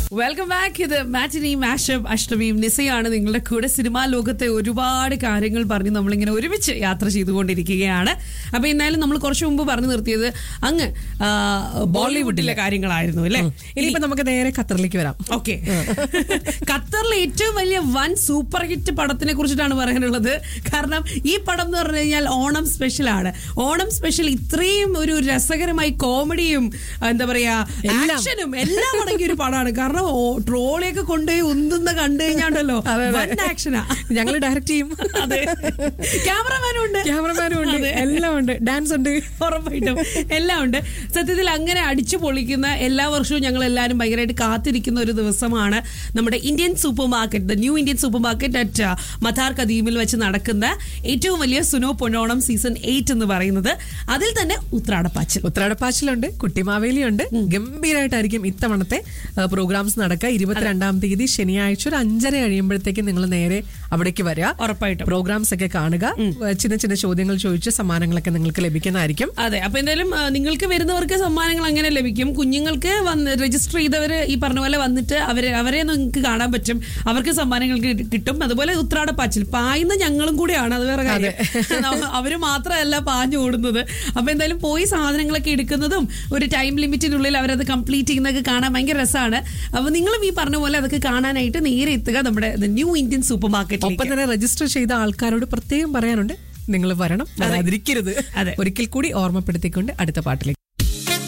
Welcome back ഇത് മാറ്റിനി mashup അഷ്ടമിയും നിസയാണ് നിങ്ങളുടെ കൂടെ സിനിമാ ലോകത്തെ ഒരുപാട് കാര്യങ്ങൾ പറഞ്ഞ് നമ്മളിങ്ങനെ ഒരുമിച്ച് യാത്ര ചെയ്തുകൊണ്ടിരിക്കുകയാണ് അപ്പൊ എന്നാലും നമ്മൾ കുറച്ചു മുമ്പ് പറഞ്ഞു നിർത്തിയത് അങ്ങ് ആ, ബോളിവുഡിലെ കാര്യങ്ങളായിരുന്നു അല്ലേ ഇനിയിപ്പോ നമുക്ക് നേരെ ഖത്തറിലേക്ക് വരാം ഓക്കെ ഖത്തറിലെ ഏറ്റവും വലിയ വൻ സൂപ്പർ ഹിറ്റ് പടത്തിനെ കുറിച്ചിട്ടാണ് പറയാനുള്ളത് കാരണം ഈ പടം എന്ന് പറഞ്ഞു കഴിഞ്ഞാൽ ഓണം സ്പെഷ്യൽ ആണ് ഓണം സ്പെഷ്യൽ ഇത്രയും ഒരു രസകരമായി കോമഡിയും എന്താ പറയാ എല്ലാം. ആക്ഷനും എല്ലാം അടങ്ങിയ ഒരു പടമാണ് കാരണം ട്രോളിയൊക്കെ കൊണ്ടുപോയി ഉന്തുന്ന കണ്ടു കഴിഞ്ഞാണ്ടല്ലോ വൻ ആക്ഷനാ ഞങ്ങൾ ഡയറക്റ്റ് ചെയ്യും അതെ ക്യാമറമാനും ഉണ്ട് ക്യാമറമാനും ഉണ്ട് എല്ലാം ഉണ്ട് ഡാൻസ് ഉണ്ട് ഉറപ്പായിട്ടും എല്ലാം ഉണ്ട് സത്യത്തിൽ അങ്ങനെ അടിച്ചു പൊളിക്കുന്ന എല്ലാ വർഷവും ഞങ്ങൾ എല്ലാവരും ഭയങ്കരമായിട്ട് കാത്തിരിക്കുന്ന ഒരു ദിവസമാണ് നമ്മുടെ Indian supermarket the new Indian supermarket at Matar കദീമിൽ വെച്ച് നടക്കുന്ന ഏറ്റവും വലിയ സുനോ പൊന്നോണം സീസൺ എയ്റ്റ് എന്ന് പറയുന്നത് അതിൽ തന്നെ ഉത്രാടപ്പാച്ചിൽ ഉത്രാടപ്പാച്ചിലുണ്ട് കുട്ടിമാവേലിയുണ്ട് ഗംഭീരമായിട്ടായിരിക്കും ഇത്തവണത്തെ പ്രോഗ്രാംസ് നടക്കുക ഇരുപത്തിരണ്ടാം തീയതി ശനിയാഴ്ച ഒരു അഞ്ചര കഴിയുമ്പോഴത്തേക്ക് നിങ്ങൾ നേരെ അവിടേക്ക് വരിക ഉറപ്പായിട്ടും പ്രോഗ്രാംസ് ഒക്കെ കാണുക ചിന്ന ചിന്ന ചോദ്യങ്ങൾ ചോദിച്ച് സമ്മാനങ്ങളൊക്കെ നിങ്ങൾക്ക് ലഭിക്കുന്നതായിരിക്കും അതെ അപ്പൊ എന്തായാലും ആ, നിങ്ങൾക്ക് വരുന്നവർക്ക് സമ്മാനങ്ങൾ അങ്ങനെ ലഭിക്കും കുഞ്ഞുങ്ങൾക്ക് വന്ന് രജിസ്റ്റർ ചെയ്തവർ ഈ പറഞ്ഞ പോലെ വന്നിട്ട് അവരെ അവരെ നിങ്ങൾക്ക് കാണാൻ പറ്റും അവർക്ക് സമ്മാനങ്ങൾ കി- കിട്ടും അതുപോലെ ഉത്രാടപ്പാച്ചിൽ പായുന്ന ഞങ്ങളും കൂടിയാണ് അത് വേറെ കാര്യം നമ്മ- അവര് മാത്രമല്ല പാഞ്ഞു ഓടുന്നത് അപ്പൊ എന്തായാലും പോയി സാധനങ്ങളൊക്കെ എടുക്കുന്നതും ഒരു ടൈം ലിമിറ്റിനുള്ളിൽ അവരത് കംപ്ലീറ്റ് ചെയ്യുന്നതൊക്കെ കാണാൻ ഭയങ്കര രസമാണ് അപ്പൊ നിങ്ങളും ഈ പറഞ്ഞ പോലെ അതൊക്കെ കാണാനായിട്ട് നേരെ എത്തുക നമ്മുടെ ന്യൂ ഇന്ത്യൻ സൂപ്പർ മാർക്കറ്റിലേക്ക് ഒപ്പം തന്നെ രജിസ്റ്റർ ചെയ്ത ആൾക്കാരോട് പ്രത്യേകം പറയാനുണ്ട് നിങ്ങൾ വരണം വരാതിരിക്കരുത് അതെ. ഒരിക്കൽ കൂടി ഓർമ്മപ്പെടുത്തിക്കൊണ്ട് അടുത്ത പാട്ടിലേക്ക്